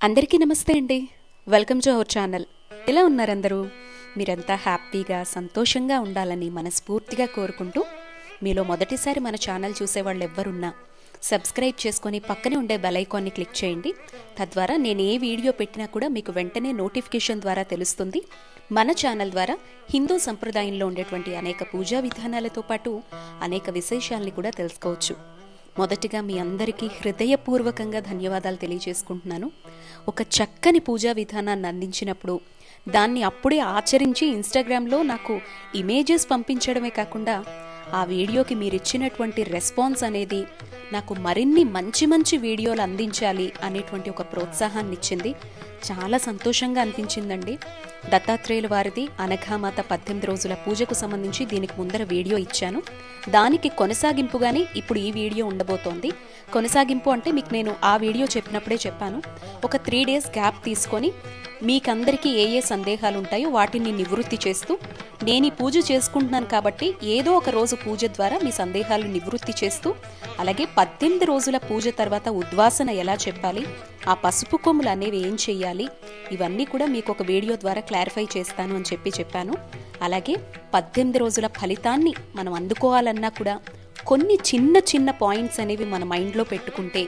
అందరికీ నమస్తే అండి వెల్కమ్ టు అవర్ ఛానల్ ఎలా ఉన్నారు అందరూ మీరంతా హ్యాపీగా సంతోషంగా ఉండాలని మనస్ఫూర్తిగా కోరుకుంటూ మీలో మొదటిసారి మన ఛానల్ చూసేవాళ్ళు ఎవ్వరున్నా సబ్స్క్రైబ్ చేసుకొని పక్కనే ఉండే బెల్ ఐకాన్ని క్లిక్ చేయండి తద్వారా నేను ఏ వీడియో పెట్టినా కూడా మీకు వెంటనే నోటిఫికేషన్ ద్వారా తెలుస్తుంది మన ఛానల్ ద్వారా హిందూ సంప్రదాయంలో ఉండేటువంటి అనేక పూజా విధానాలతో పాటు అనేక విశేషాలని కూడా తెలుసుకోవచ్చు మొదటిగా మీ అందరికీ హృదయపూర్వకంగా ధన్యవాదాలు తెలియజేసుకుంటున్నాను ఒక చక్కని పూజా విధానాన్ని అందించినప్పుడు దాన్ని అప్పుడే ఆచరించి ఇన్స్టాగ్రామ్లో నాకు ఇమేజెస్ పంపించడమే కాకుండా ఆ వీడియోకి మీరు ఇచ్చినటువంటి రెస్పాన్స్ అనేది నాకు మరిన్ని మంచి మంచి వీడియోలు అందించాలి అనేటువంటి ఒక ప్రోత్సాహాన్ని ఇచ్చింది చాలా సంతోషంగా అనిపించిందండి దత్తాత్రేయుల వారిది అనఘామాత పద్దెనిమిది రోజుల పూజకు సంబంధించి దీనికి ముందర వీడియో ఇచ్చాను దానికి కొనసాగింపుగానే ఇప్పుడు ఈ వీడియో ఉండబోతోంది కొనసాగింపు అంటే మీకు నేను ఆ వీడియో చెప్పినప్పుడే చెప్పాను ఒక త్రీ డేస్ గ్యాప్ తీసుకొని మీకందరికీ ఏ ఏ సందేహాలు ఉంటాయో వాటిని నివృత్తి చేస్తూ నేను ఈ పూజ చేసుకుంటున్నాను కాబట్టి ఏదో ఒక రోజు పూజ ద్వారా మీ సందేహాలు నివృత్తి చేస్తూ అలాగే పద్దెనిమిది రోజుల పూజ తర్వాత ఉద్వాసన ఎలా చెప్పాలి ఆ పసుపు కొమ్ములు అనేవి ఏం చెయ్యాలి ఇవన్నీ కూడా మీకు ఒక వీడియో ద్వారా క్లారిఫై చేస్తాను అని చెప్పి చెప్పాను అలాగే పద్దెనిమిది రోజుల ఫలితాన్ని మనం అందుకోవాలన్నా కూడా కొన్ని చిన్న చిన్న పాయింట్స్ అనేవి మన మైండ్లో పెట్టుకుంటే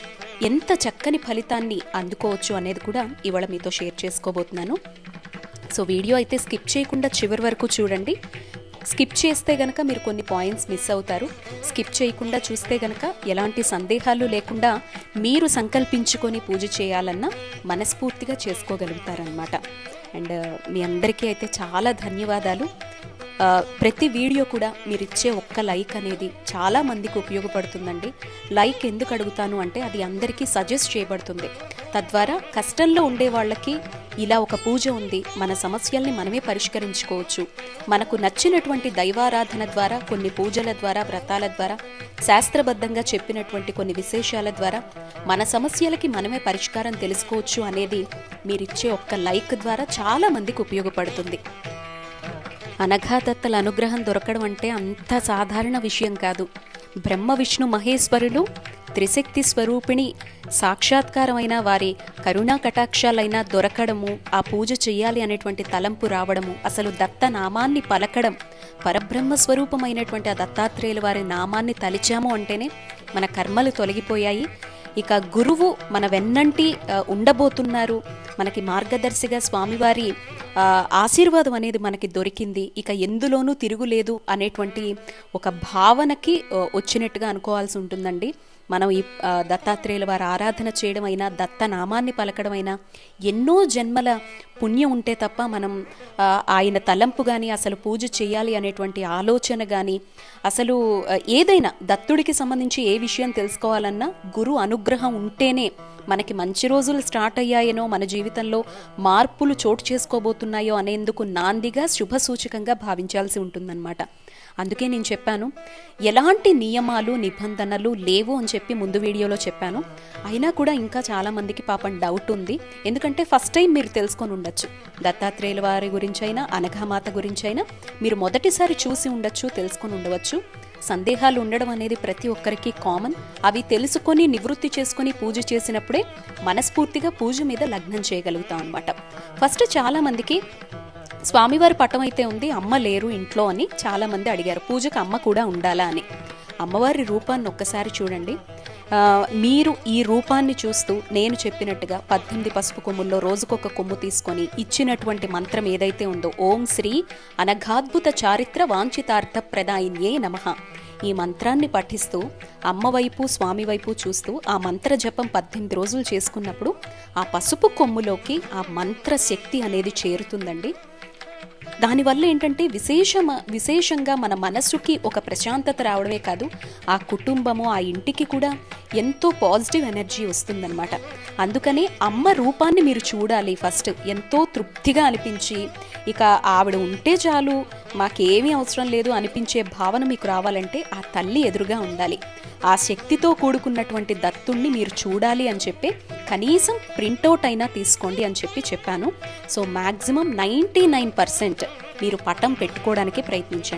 ఎంత చక్కని ఫలితాన్ని అందుకోవచ్చు అనేది కూడా ఇవాళ మీతో షేర్ చేసుకోబోతున్నాను సో వీడియో అయితే స్కిప్ చేయకుండా చివరి వరకు చూడండి స్కిప్ చేస్తే గనక మీరు కొన్ని పాయింట్స్ మిస్ అవుతారు స్కిప్ చేయకుండా చూస్తే గనక ఎలాంటి సందేహాలు లేకుండా మీరు సంకల్పించుకొని పూజ చేయాలన్నా మనస్ఫూర్తిగా చేసుకోగలుగుతారనమాట అండ్ మీ అందరికీ అయితే చాలా ధన్యవాదాలు ఆ, ప్రతి వీడియో కూడా మీరు ఇచ్చే ఒక్క లైక్ అనేది చాలా మందికి ఉపయోగపడుతుందండి లైక్ ఎందుకు అడుగుతాను అంటే అది అందరికీ సజెస్ట్ చేయబడుతుంది తద్వారా కష్టంలో ఉండే వాళ్ళకి ఇలా ఒక పూజ ఉంది మన సమస్యల్ని మనమే పరిష్కరించుకోవచ్చు మనకు నచ్చినటువంటి దైవారాధన ద్వారా కొన్ని పూజల ద్వారా వ్రతాల ద్వారా శాస్త్రబద్ధంగా చెప్పినటువంటి కొన్ని విశేషాల ద్వారా మన సమస్యలకి మనమే పరిష్కారం తెలుసుకోవచ్చు అనేది మీరిచ్చే ఒక్క లైక్ ద్వారా చాలా మందికి ఉపయోగపడుతుంది అనఘాదత్తల అనుగ్రహం దొరకడం అంటే అంత సాధారణ విషయం కాదు బ్రహ్మ విష్ణు మహేశ్వరులు త్రిశక్తి స్వరూపిణి సాక్షాత్కారమైన వారి కరుణా కటాక్షాలైనా దొరకడము ఆ పూజ చెయ్యాలి అనేటువంటి తలంపు రావడము అసలు దత్త నామాన్ని పలకడం పరబ్రహ్మ స్వరూపమైనటువంటి ఆ దత్తాత్రేయుల వారి నామాన్ని తలిచాము అంటేనే మన కర్మలు తొలగిపోయాయి ఇక గురువు మన వెన్నంటి ఆ, ఉండబోతున్నారు మనకి మార్గదర్శిగా స్వామివారి ఆ, ఆశీర్వాదం అనేది మనకి దొరికింది ఇక ఎందులోనూ తిరుగులేదు అనేటువంటి ఒక భావనకి ఆ, వచ్చినట్టుగా అనుకోవాల్సి ఉంటుందండి మనం ఈ ఆ, దత్తాత్రేయుల వారి ఆరాధన చేయడం అయినా దత్త నామాన్ని పలకడం అయినా ఎన్నో జన్మల పుణ్యం ఉంటే తప్ప మనం ఆ, ఆయన తలంపు కానీ అసలు పూజ చేయాలి అనేటువంటి ఆలోచన కానీ అసలు ఆ, ఏదైనా దత్తుడికి సంబంధించి ఏ విషయం తెలుసుకోవాలన్నా గురు అనుగ్రహం ఉంటేనే మనకి మంచి రోజులు స్టార్ట్ అయ్యాయనో మన జీవితంలో మార్పులు చోటు చేసుకోబోతున్నాయో అనేందుకు నాందిగా శుభ సూచకంగా భావించాల్సి ఉంటుందన్నమాట అందుకే నేను చెప్పాను ఎలాంటి నియమాలు నిబంధనలు లేవు అని చెప్పి ముందు వీడియోలో చెప్పాను అయినా కూడా ఇంకా చాలా మందికి పాపం డౌట్ ఉంది ఎందుకంటే ఫస్ట్ టైం మీరు తెలుసుకొని ఉండొచ్చు దత్తాత్రేయుల వారి గురించైనా అనఘామాత గురించైనా మీరు మొదటిసారి చూసి ఉండొచ్చు తెలుసుకొని ఉండవచ్చు సందేహాలు ఉండడం అనేది ప్రతి ఒక్కరికి కామన్ అవి తెలుసుకొని నివృత్తి చేసుకొని పూజ చేసినప్పుడే మనస్ఫూర్తిగా పూజ మీద లగ్నం చేయగలుగుతాం అనమాట ఫస్ట్ చాలా మందికి స్వామివారి పటం అయితే ఉంది అమ్మ లేరు ఇంట్లో అని చాలా మంది అడిగారు పూజకు అమ్మ కూడా ఉండాలా అని అమ్మవారి రూపాన్ని ఒక్కసారి చూడండి ఆ, మీరు ఈ రూపాన్ని చూస్తూ నేను చెప్పినట్టుగా పద్దెనిమిది పసుపు కొమ్ముల్లో రోజుకొక కొమ్ము తీసుకొని ఇచ్చినటువంటి మంత్రం ఏదైతే ఉందో ఓం శ్రీ అనఘాద్భుత చారిత్ర వాంఛితార్థ ప్రదాయిన్యే నమః ఈ మంత్రాన్ని పఠిస్తూ అమ్మ వైపు స్వామి వైపు చూస్తూ ఆ మంత్ర జపం పద్దెనిమిది రోజులు చేసుకున్నప్పుడు ఆ పసుపు కొమ్ములోకి ఆ మంత్ర శక్తి అనేది చేరుతుందండి దానివల్ల ఏంటంటే విశేషమ విశేషంగా మన మనసుకి ఒక ప్రశాంతత రావడమే కాదు ఆ కుటుంబము ఆ ఇంటికి కూడా ఎంతో పాజిటివ్ ఎనర్జీ వస్తుందన్నమాట అందుకనే అమ్మ రూపాన్ని మీరు చూడాలి ఫస్ట్ ఎంతో తృప్తిగా అనిపించి ఇక ఆవిడ ఉంటే చాలు మాకేమీ అవసరం లేదు అనిపించే భావన మీకు రావాలంటే ఆ తల్లి ఎదురుగా ఉండాలి ఆ శక్తితో కూడుకున్నటువంటి దత్తుణ్ణి మీరు చూడాలి అని చెప్పి కనీసం ప్రింటౌట్ అయినా తీసుకోండి అని చెప్పి చెప్పాను so maximum ninety nine percent మీరు పటం పెట్టుకోవడానికి ప్రయత్నించండి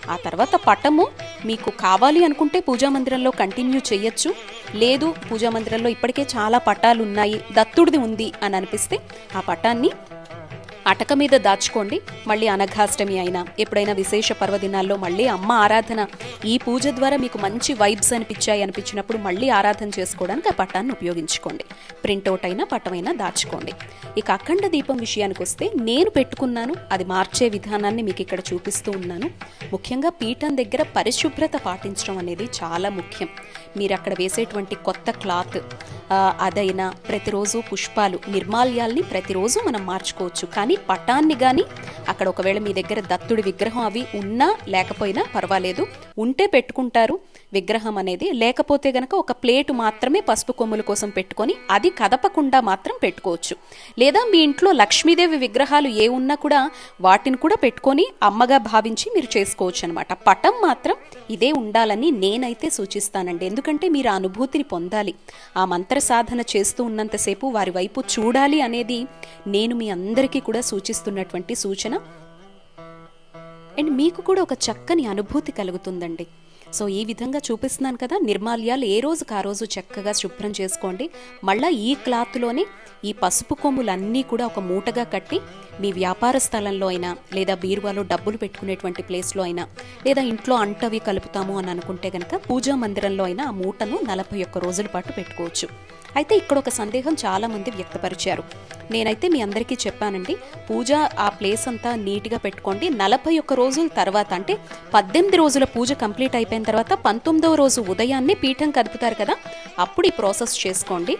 ఆ తర్వాత పటము మీకు కావాలి అనుకుంటే పూజా మందిరంలో కంటిన్యూ చేయొచ్చు లేదు పూజా మందిరంలో ఇప్పటికే చాలా పటాలు ఉన్నాయి దత్తుడిది ఉంది అని అనిపిస్తే ఆ పటాన్ని అటక మీద దాచుకోండి మళ్ళీ అనఘాష్టమి అయినా ఎప్పుడైనా విశేష పర్వదినాల్లో మళ్ళీ అమ్మ ఆరాధన ఈ పూజ ద్వారా మీకు మంచి వైబ్స్ అనిపించాయి అనిపించినప్పుడు మళ్ళీ ఆరాధన చేసుకోవడానికి ఆ పటాన్ని ఉపయోగించుకోండి ప్రింట్అవుట్ అయినా పటమైనా దాచుకోండి ఇక అఖండ దీపం విషయానికి వస్తే నేను పెట్టుకున్నాను అది మార్చే విధానాన్ని మీకు ఇక్కడ చూపిస్తూ ఉన్నాను ముఖ్యంగా పీఠం దగ్గర పరిశుభ్రత పాటించడం అనేది చాలా ముఖ్యం మీరు అక్కడ వేసేటువంటి కొత్త క్లాత్ ఆ, అదైనా ప్రతిరోజు పుష్పాలు నిర్మాల్యాల్ని ప్రతిరోజు మనం మార్చుకోవచ్చు కానీ పటాన్ని కానీ అక్కడ ఒకవేళ మీ దగ్గర దత్తుడి విగ్రహం అవి ఉన్నా లేకపోయినా పర్వాలేదు ఉంటే పెట్టుకుంటారు విగ్రహం అనేది లేకపోతే గనక ఒక ప్లేటు మాత్రమే పసుపు కొమ్ముల కోసం పెట్టుకొని అది కదపకుండా మాత్రం పెట్టుకోవచ్చు లేదా మీ ఇంట్లో లక్ష్మీదేవి విగ్రహాలు ఏ ఉన్నా కూడా వాటిని కూడా పెట్టుకొని అమ్మగా భావించి మీరు చేసుకోవచ్చు అనమాట పటం మాత్రం ఇదే ఉండాలని నేనైతే సూచిస్తానండి ఎందుకంటే మీరు ఆ అనుభూతిని పొందాలి ఆ మంత్ర సాధన చేస్తూ ఉన్నంతసేపు వారి వైపు చూడాలి అనేది నేను మీ అందరికీ కూడా సూచిస్తున్నటువంటి సూచన అండ్ మీకు కూడా ఒక చక్కని అనుభూతి కలుగుతుందండి సో ఈ విధంగా చూపిస్తున్నాను కదా నిర్మాల్యాలు ఏ రోజుకి ఆ రోజు చక్కగా శుభ్రం చేసుకోండి మళ్ళీ ఈ క్లాత్లోనే ఈ పసుపు కొమ్ములన్నీ కూడా ఒక మూటగా కట్టి మీ వ్యాపార స్థలంలో అయినా లేదా బీరువాలో డబ్బులు పెట్టుకునేటువంటి ప్లేస్లో అయినా లేదా ఇంట్లో అంటవి కలుపుతాము అని అనుకుంటే కనుక పూజా మందిరంలో అయినా ఆ మూటను నలభై ఒక్క రోజుల పాటు పెట్టుకోవచ్చు అయితే ఇక్కడ ఒక సందేహం చాలా మంది వ్యక్తపరిచారు నేనైతే మీ అందరికీ చెప్పానండి పూజ ఆ ప్లేస్ అంతా నీట్గా పెట్టుకోండి నలభై ఒక్క రోజుల తర్వాత అంటే పద్దెనిమిది రోజుల పూజ కంప్లీట్ అయిపోయిన తర్వాత పంతొమ్మిదవ రోజు ఉదయాన్నే పీఠం కదుపుతారు కదా అప్పుడు ఈ ప్రాసెస్ చేసుకోండి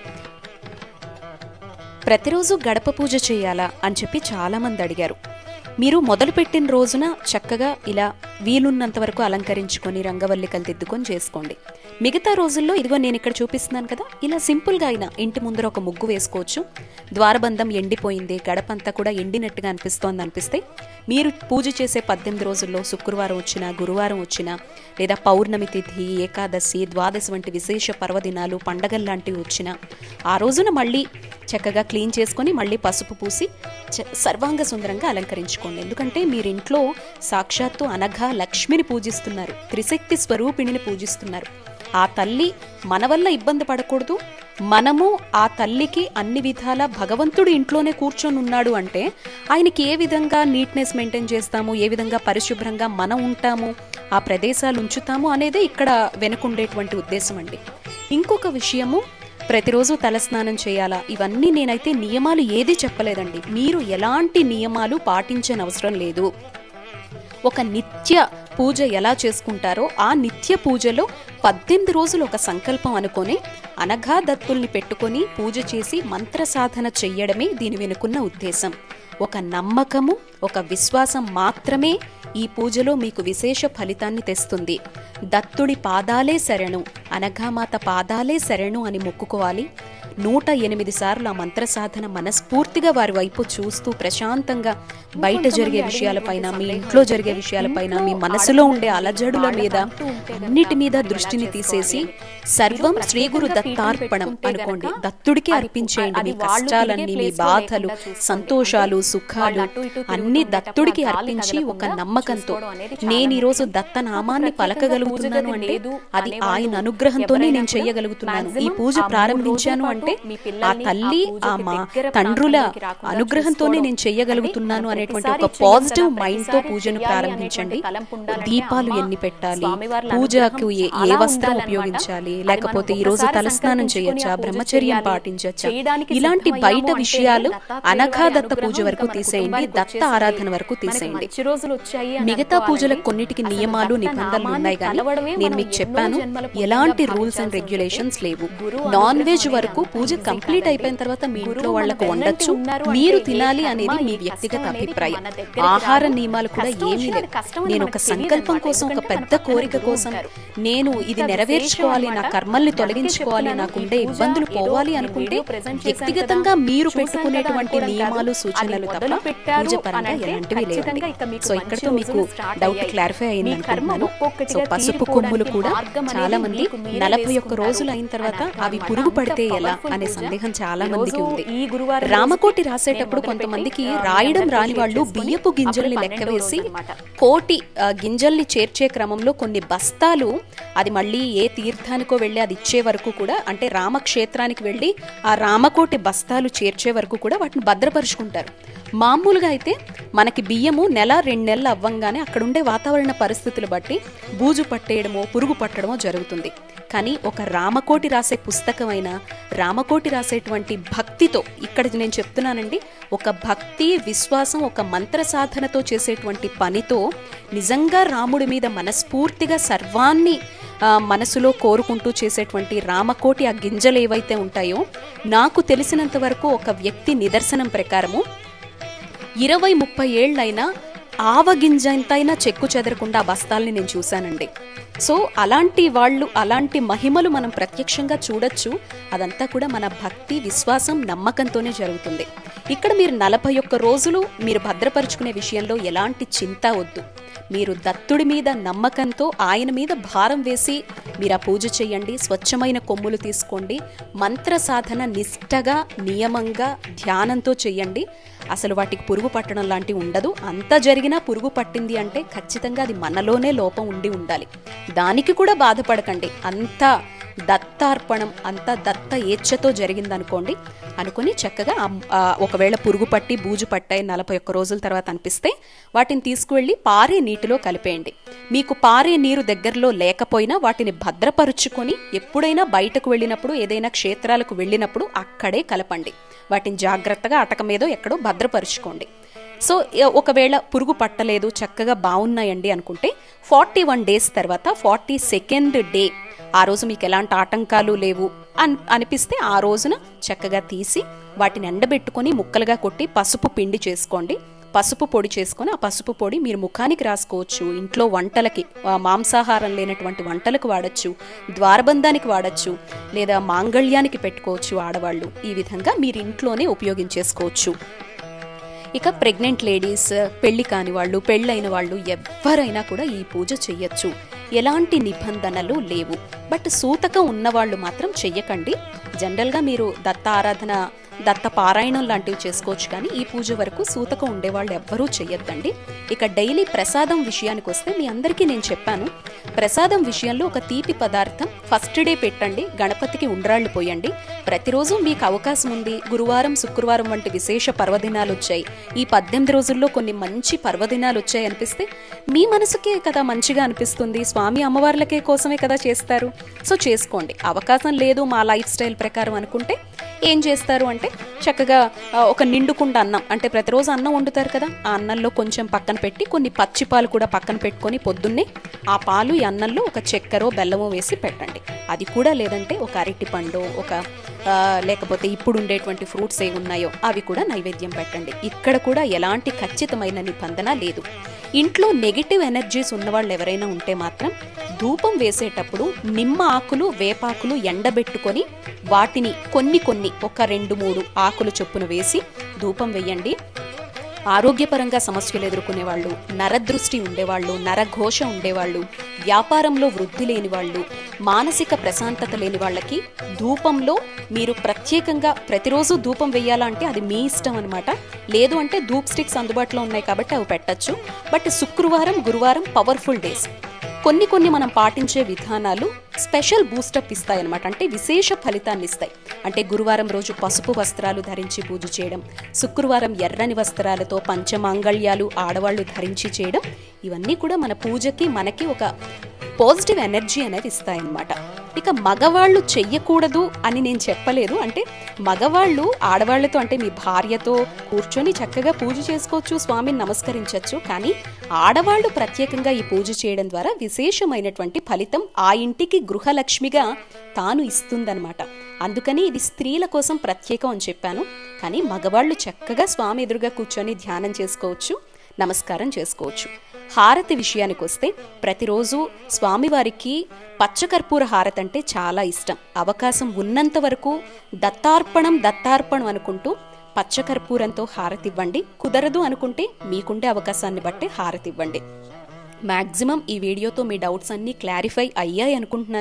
ప్రతిరోజు గడప పూజ చేయాలా అని చెప్పి చాలామంది అడిగారు మీరు మొదలుపెట్టిన రోజున చక్కగా ఇలా వీలున్నంత వరకు అలంకరించుకొని రంగవల్లికలు దిద్దుకొని చేసుకోండి మిగతా రోజుల్లో ఇదిగో నేను ఇక్కడ చూపిస్తున్నాను కదా ఇలా సింపుల్గా అయినా ఇంటి ముందర ఒక ముగ్గు వేసుకోవచ్చు ద్వారబంధం ఎండిపోయింది గడపంతా కూడా ఎండినట్టుగా అనిపిస్తోంది అనిపిస్తే మీరు పూజ చేసే పద్దెనిమిది రోజుల్లో శుక్రవారం వచ్చినా గురువారం వచ్చినా లేదా పౌర్ణమి తిథి ఏకాదశి ద్వాదశి వంటి విశేష పర్వదినాలు పండగలు లాంటివి వచ్చినా ఆ రోజున మళ్ళీ చక్కగా క్లీన్ చేసుకొని మళ్ళీ పసుపు పూసి చ- సర్వాంగ సుందరంగా అలంకరించుకోండి ఎందుకంటే మీరు ఇంట్లో సాక్షాత్తు అనఘా లక్ష్మిని పూజిస్తున్నారు త్రిశక్తి స్వరూపిణిని పూజిస్తున్నారు ఆ తల్లి మన వల్ల ఇబ్బంది పడకూడదు మనము ఆ తల్లికి అన్ని విధాల భగవంతుడు ఇంట్లోనే కూర్చొని ఉన్నాడు అంటే ఆయనకి ఏ విధంగా నీట్నెస్ మెయింటైన్ చేస్తాము ఏ విధంగా పరిశుభ్రంగా మనం ఉంటాము ఆ ప్రదేశాలు ఉంచుతాము అనేదే ఇక్కడ వెనుకుండేటువంటి ఉద్దేశం అండి ఇంకొక విషయము ప్రతిరోజు తలస్నానం చేయాలా ఇవన్నీ నేనైతే నియమాలు ఏది చెప్పలేదండి మీరు ఎలాంటి నియమాలు పాటించని అవసరం లేదు ఒక నిత్య పూజ ఎలా చేసుకుంటారో ఆ నిత్య పూజలో పద్దెనిమిది రోజులు ఒక సంకల్పం అనుకొని అనఘా దత్తుల్ని పెట్టుకొని పూజ చేసి మంత్ర సాధన చెయ్యడమే దీని వెనుకున్న ఉద్దేశం ఒక నమ్మకము ఒక విశ్వాసం మాత్రమే ఈ పూజలో మీకు విశేష ఫలితాన్ని తెస్తుంది దత్తుడి పాదాలే శరణు అనఘామాత పాదాలే శరణు అని మొక్కుకోవాలి నూట ఎనిమిది సార్లు ఆ మంత్ర సాధన మనస్ఫూర్తిగా వారి వైపు చూస్తూ ప్రశాంతంగా బయట జరిగే విషయాలపైన మీ ఇంట్లో జరిగే విషయాలపైన మీ మనసులో ఉండే అలజడుల మీద అన్నిటి మీద దృష్టిని తీసేసి సర్వం శ్రీ గురు దత్తార్పణం అనుకోండి దత్తుడికి అర్పించేయండి మీ కష్టాలన్నీ మీ బాధలు సంతోషాలు సుఖాలు అన్ని దత్తుడికి అర్పించి ఒక నమ్మకంతో నేను ఈ రోజు దత్త నామాన్ని పలకగలుగుతున్నాను అంటే అది ఆయన అనుగ్రహంతోనే నేను చెయ్యగలుగుతున్నాను ఈ పూజ ప్రారంభించాను అంటే ఆ తల్లి ఆ మా తండ్రుల అనుగ్రహంతోనే నేను చెయ్యగలుగుతున్నాను అనేటువంటి ఒక పాజిటివ్ మైండ్ తో పూజను ప్రారంభించండి దీపాలు ఎన్ని పెట్టాలి పూజకు ఏ ఏ వస్త్రం ఉపయోగించాలి లేకపోతే ఈ రోజు తలస్నానం చేయొచ్చా బ్రహ్మచర్యం పాటించొచ్చా ఇలాంటి బయట విషయాలు అనఘాదత్త పూజ వరకు తీసేయండి దత్త ఆరాధన వరకు తీసేయండి మిగతా పూజలకు కొన్నిటికి నియమాలు నిబంధనలు ఉన్నాయి కానీ నేను మీకు చెప్పాను ఎలాంటి రూల్స్ అండ్ రెగ్యులేషన్స్ లేవు నాన్ వెజ్ వరకు పూజ కంప్లీట్ అయిపోయిన తర్వాత మీ ఇంట్లో వాళ్ళకు వండొచ్చు మీరు తినాలి అనేది మీ వ్యక్తిగత అభిప్రాయం ఆహార నియమాలు కూడా ఏమీ లేవు నేను ఒక సంకల్పం కోసం ఒక పెద్ద కోరిక కోసం నేను ఇది నెరవేర్చుకోవాలి నా కర్మల్ని తొలగించుకోవాలి నాకుండే ఇబ్బందులు పోవాలి అనుకుంటే వ్యక్తిగతంగా మీరు పెట్టుకునేటువంటి నియమాలు సూచనలు తప్ప పూజ పరంగా ఎలాంటివి లేవండి సో ఇక్కడతో మీకు డౌట్ క్లారిఫై అయింది అనుకుంటున్నాను సో పసుపు కొమ్ములు కూడా చాలా మంది నలభై ఒక్క రోజులు అయిన తర్వాత అవి పురుగు పడితే ఎలా Powerful అనే పూజ. సందేహం చాలా ఈ మందికి రోజు ఉంది ఈ గురువారం రామకోటి రోజుకి రాసేటప్పుడు నేను మొదలుపెట్టి, కొంతమందికి ఆ, రాయడం అందరూ రాని పూజ వాళ్ళు చేసుకొని బియ్యపు గింజల్ని అప్పుడు లెక్క పన్నెండో వేసి రోజు అన్నమాట. కోటి ఆ, గింజల్ని చేర్చే క్రమంలో కొన్ని బస్తాలు అది మళ్ళీ ఏ తీర్థానికో వెళ్ళి అది ఇచ్చే వరకు కూడా అంటే రామక్షేత్రానికి వెళ్ళి ఆ రామకోటి బస్తాలు చేర్చే వరకు కూడా వాటిని భద్రపరుచుకుంటారు మామూలుగా అయితే మనకి బియ్యము నెల రెండు నెలలు అవ్వంగానే అక్కడ ఉండే వాతావరణ పరిస్థితులు బట్టి బూజు పట్టేయడమో పురుగు పట్టడమో జరుగుతుంది కానీ ఒక రామకోటి రాసే పుస్తకమైన రామకోటి రాసేటువంటి భక్తితో ఇక్కడ నేను చెప్తున్నానండి ఒక భక్తి విశ్వాసం ఒక మంత్ర సాధనతో చేసేటువంటి పనితో నిజంగా రాముడి మీద మనస్ఫూర్తిగా సర్వాన్ని ఆ, మనసులో కోరుకుంటూ చేసేటువంటి రామకోటి ఆ గింజలు ఏవైతే ఉంటాయో నాకు తెలిసినంత వరకు ఒక వ్యక్తి నిదర్శనం ప్రకారము ఇరవై ముప్పై ఏళ్ళైనా ఆవగింజ ఎంతైనా చెక్కు చెదరకుండా ఆ బస్తాల్ని నేను చూశానండి సో అలాంటి వాళ్ళు అలాంటి మహిమలు మనం ప్రత్యక్షంగా చూడొచ్చు అదంతా కూడా మన భక్తి విశ్వాసం నమ్మకంతోనే జరుగుతుంది ఇక్కడ మీరు నలభై ఒక్క రోజులు మీరు భద్రపరుచుకునే విషయంలో ఎలాంటి చింత వద్దు మీరు దత్తుడి మీద నమ్మకంతో ఆయన మీద భారం వేసి మీరు ఆ పూజ చేయండి స్వచ్ఛమైన కొమ్ములు తీసుకోండి మంత్ర సాధన నిష్టగా నియమంగా ధ్యానంతో చేయండి అసలు వాటికి పురుగు పట్టడం లాంటివి ఉండదు అంత జరిగినా పురుగు పట్టింది అంటే ఖచ్చితంగా అది మనలోనే లోపం ఉండి ఉండాలి దానికి కూడా బాధపడకండి అంత దత్తార్పణం అంత దత్త ఏచ్ఛతో జరిగిందనుకోండి అనుకొని చక్కగా అమ్- ఆ, ఒకవేళ పురుగు పట్టి బూజు పట్టాయి నలభై ఒక్క రోజుల తర్వాత అనిపిస్తే వాటిని తీసుకువెళ్ళి పారే నీటిలో కలిపేయండి మీకు పారే నీరు దగ్గరలో లేకపోయినా వాటిని భద్రపరుచుకొని ఎప్పుడైనా బయటకు వెళ్ళినప్పుడు ఏదైనా క్షేత్రాలకు వెళ్ళినప్పుడు అక్కడే కలపండి వాటిని జాగ్రత్తగా అటక మీదో ఎక్కడో భద్రపరుచుకోండి సో ఎ- ఒకవేళ పురుగు పట్టలేదు చక్కగా బాగున్నాయండి అనుకుంటే ఫార్టీ వన్ డేస్ తర్వాత ఫార్టీ సెకండ్ డే ఆ రోజు మీకు ఎలాంటి ఆటంకాలు లేవు అన్ అనిపిస్తే ఆ రోజున చక్కగా తీసి వాటిని ఎండబెట్టుకొని ముక్కలుగా కొట్టి పసుపు పిండి చేసుకోండి పసుపు పొడి చేసుకొని ఆ పసుపు పొడి మీరు ముఖానికి రాసుకోవచ్చు ఇంట్లో వంటలకి ఆ, మాంసాహారం లేనటువంటి వంటలకు వాడచ్చు ద్వారబంధానికి వాడచ్చు లేదా మాంగళ్యానికి పెట్టుకోవచ్చు ఆడవాళ్ళు ఈ విధంగా మీరు ఇంట్లోనే ఉపయోగించేసుకోవచ్చు ఇక ప్రెగ్నెంట్ లేడీస్ పెళ్లి కాని వాళ్ళు పెళ్ళైన వాళ్ళు ఎవరైనా కూడా ఈ పూజ చెయ్యొచ్చు ఎలాంటి నిబంధనలు లేవు బట్ సూతకం ఉన్నవాళ్ళు మాత్రం చెయ్యకండి జనరల్గా మీరు దత్త ఆరాధన దత్త పారాయణం లాంటివి చేసుకోవచ్చు కానీ ఈ పూజ వరకు సూతకం ఉండేవాళ్ళు ఎవ్వరూ చెయ్యొద్దండి ఇక డైలీ ప్రసాదం విషయానికి వస్తే మీ అందరికీ నేను చెప్పాను ప్రసాదం విషయంలో ఒక తీపి పదార్థం ఫస్ట్ డే పెట్టండి గణపతికి ఉండ్రాళ్ళు పోయండి ప్రతిరోజు మీకు అవకాశం ఉంది గురువారం శుక్రవారం వంటి విశేష పర్వదినాలు వచ్చాయి ఈ పద్దెనిమిది రోజుల్లో కొన్ని మంచి పర్వదినాలు వచ్చాయి అనిపిస్తే మీ మనసుకే కదా మంచిగా అనిపిస్తుంది స్వామి అమ్మవార్లకే కోసమే కదా చేస్తారు సో చేసుకోండి అవకాశం లేదు మా లైఫ్ స్టైల్ ప్రకారం అనుకుంటే ఏం చేస్తారు అంటే చక్కగా ఆ, ఒక నిండుకుండా అన్నం అంటే ప్రతిరోజు అన్నం వండుతారు కదా ఆ అన్నంలో కొంచెం పక్కన పెట్టి కొన్ని పచ్చి పాలు కూడా పక్కన పెట్టుకొని పొద్దున్నే ఆ పాలు ఈ అన్నంలో ఒక చక్కెరో బెల్లమో వేసి పెట్టండి అది కూడా లేదంటే ఒక అరటి పండు ఒక ఆ, లేకపోతే ఇప్పుడు ఉండేటువంటి ఫ్రూట్స్ ఏ ఉన్నాయో అవి కూడా నైవేద్యం పెట్టండి ఇక్కడ కూడా ఎలాంటి ఖచ్చితమైన నిబంధన లేదు ఇంట్లో నెగిటివ్ ఎనర్జీస్ ఉన్నవాళ్ళు ఎవరైనా ఉంటే మాత్రం ధూపం వేసేటప్పుడు నిమ్మ ఆకులు వేపాకులు ఎండబెట్టుకొని వాటిని కొన్ని కొన్ని ఒక రెండు మూడు ఆకులు చొప్పున వేసి ధూపం వేయండి ఆరోగ్యపరంగా సమస్యలు ఎదుర్కొనే వాళ్ళు నరదృష్టి ఉండేవాళ్ళు నరఘోష ఉండేవాళ్ళు వ్యాపారంలో వృద్ధి లేని వాళ్ళు మానసిక ప్రశాంతత లేని వాళ్ళకి ధూపంలో మీరు ప్రత్యేకంగా ప్రతిరోజు ధూపం వేయాలా అంటే అది మీ ఇష్టం అనమాట లేదు అంటే ధూప్ స్టిక్స్ అందుబాటులో ఉన్నాయి కాబట్టి అవి పెట్టచ్చు బట్ శుక్రవారం గురువారం పవర్ఫుల్ డేస్ కొన్ని కొన్ని మనం పాటించే విధానాలు స్పెషల్ బూస్టప్ ఇస్తాయన్నమాట అంటే విశేష ఫలితాన్ని ఇస్తాయి అంటే గురువారం రోజు పసుపు వస్త్రాలు ధరించి పూజ చేయడం శుక్రవారం ఎర్రని వస్త్రాలతో పంచమాంగళ్యాలు ఆడవాళ్ళు ధరించి చేయడం ఇవన్నీ కూడా మన పూజకి మనకి ఒక పాజిటివ్ ఎనర్జీ అనేది ఇస్తాయన్నమాట ఇక మగవాళ్ళు చెయ్యకూడదు అని నేను చెప్పలేదు అంటే మగవాళ్ళు ఆడవాళ్లతో అంటే మీ భార్యతో కూర్చొని చక్కగా పూజ చేసుకోవచ్చు స్వామిని నమస్కరించవచ్చు కానీ ఆడవాళ్ళు ప్రత్యేకంగా ఈ పూజ చేయడం ద్వారా విశేషమైనటువంటి ఫలితం ఆ ఇంటికి గృహలక్ష్మిగా తాను ఇస్తుందన్నమాట అందుకని ఇది స్త్రీల కోసం ప్రత్యేకం అని చెప్పాను కానీ మగవాళ్ళు చక్కగా స్వామి ఎదురుగా కూర్చొని ధ్యానం చేసుకోవచ్చు నమస్కారం చేసుకోవచ్చు హారతి విషయానికి వస్తే ప్రతిరోజు స్వామివారికి పచ్చకర్పూర హారతి అంటే చాలా ఇష్టం అవకాశం ఉన్నంత వరకు దత్తార్పణం దత్తార్పణం అనుకుంటూ పచ్చకర్పూరంతో హారతి ఇవ్వండి కుదరదు అనుకుంటే మీకుండే అవకాశాన్ని బట్టి హారతి ఇవ్వండి మ్యాక్సిమం ఈ వీడియోతో మీ డౌట్స్ అన్నీ క్లారిఫై అయ్యాయి అనుకుంటున్నాను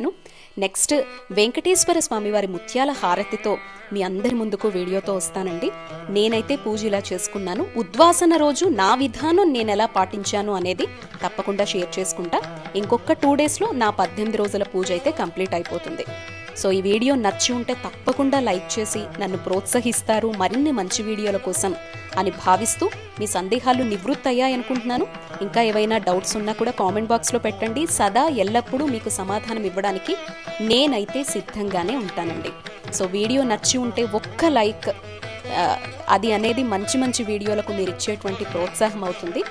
నెక్స్ట్ వెంకటేశ్వర స్వామివారి ముత్యాల హారతితో మీ అందరి ముందుకు వీడియోతో వస్తానండి నేనైతే పూజ ఇలా చేసుకున్నాను ఉద్వాసన రోజు నా విధానం నేను ఎలా పాటించాను అనేది తప్పకుండా షేర్ చేసుకుంటా ఇంకొక టూ డేస్లో నా పద్దెనిమిది రోజుల పూజ అయితే కంప్లీట్ అయిపోతుంది సో ఈ వీడియో నచ్చి ఉంటే తప్పకుండా లైక్ చేసి నన్ను ప్రోత్సహిస్తారు మరిన్ని మంచి వీడియోల కోసం అని భావిస్తూ మీ సందేహాలు నివృత్తి అయ్యాయనుకుంటున్నాను ఇంకా ఏవైనా డౌట్స్ ఉన్నా కూడా కామెంట్ బాక్స్లో పెట్టండి సదా ఎల్లప్పుడూ మీకు సమాధానం ఇవ్వడానికి నేనైతే సిద్ధంగానే ఉంటానండి సో వీడియో నచ్చి ఉంటే ఒక్క లైక్ ఆ, అది అనేది మంచి మంచి వీడియోలకు మీరు ఇచ్చేటువంటి ప్రోత్సాహం అవుతుంది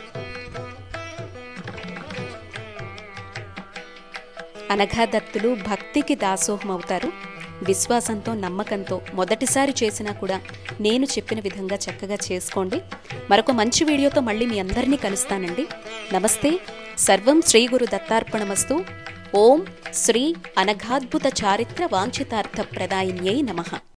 అనఘా దత్తులు భక్తికి దాసోహం అవుతారు విశ్వాసంతో నమ్మకంతో మొదటిసారి చేసినా కూడా నేను చెప్పిన విధంగా చక్కగా చేసుకోండి మరొక మంచి వీడియోతో మళ్ళీ మీ అందరినీ కలుస్తానండి నమస్తే సర్వం శ్రీ గురు దత్తార్పణమస్తు ఓం శ్రీ అనఘాద్భుత చారిత్ర వాంఛితార్థ ప్రదాయిన్యై నమః